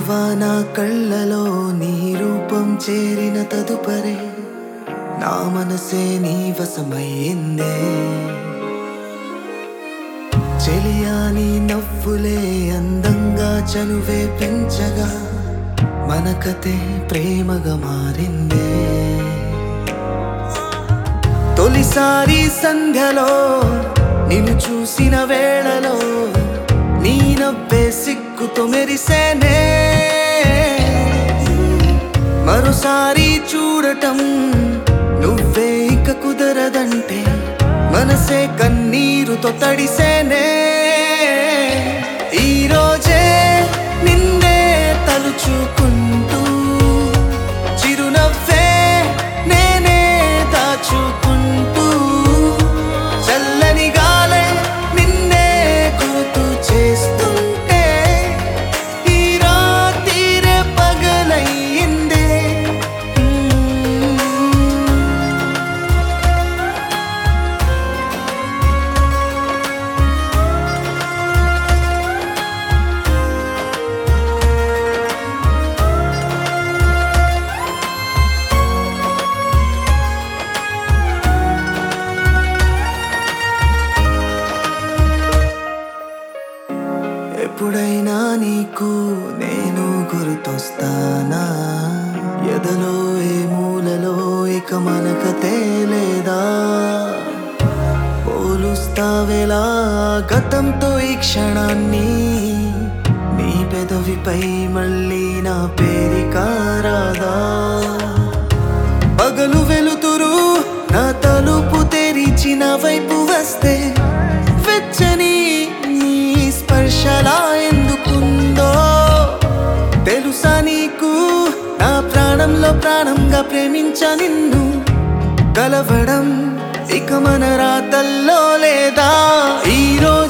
మగువా నా కళ్ళలో నీ రూపం చేరిన తదుపరే నా మనసే నీ వశమయ్యిందే చెలియా నీ నవ్వులే అందంగా చనువే పెంచగా మన కథే ప్రేమగా మారిందే తొలిసారి సంధ్యలో నిన్ను చూసిన వేళలో నీ నవ్వే సిగ్గుతో మెరిసేనే మరోసారి చూడటం నువ్వే ఇక కుదరదంటే మనసే కన్నీరుతో తడిసేనే ఈ రోజే నిన్నే తలుచుకుంటూ చిరునవ్వే నేనే దాచుకుంటూ చల్లని గాలే నిన్నే గుర్తు చేస్తుంటే ఈ రాత్రిరే పగలయ్యిందే ఎప్పుడైనా నీకు నేను గుర్తొస్తానా ఎదలో ఏ మూలలో ఇక మనకతే లేదా పోలుస్తావేలా గతంతో ఈ క్షణాన్ని నీ పెదవిపై మళ్ళీ నా పేరిక రాదా పగలు వెలుతురు నా తలుపు తెరిచిన వైపు వస్తే వెచ్చని నీ స్పర్శలా ఎందుకుందో తెలుసా నీకు నా ప్రాణంలో ప్రాణంగా ప్రేమించ నిన్ను కలవడం ఇక మన రాతల్లో లేదా ఈ రోజు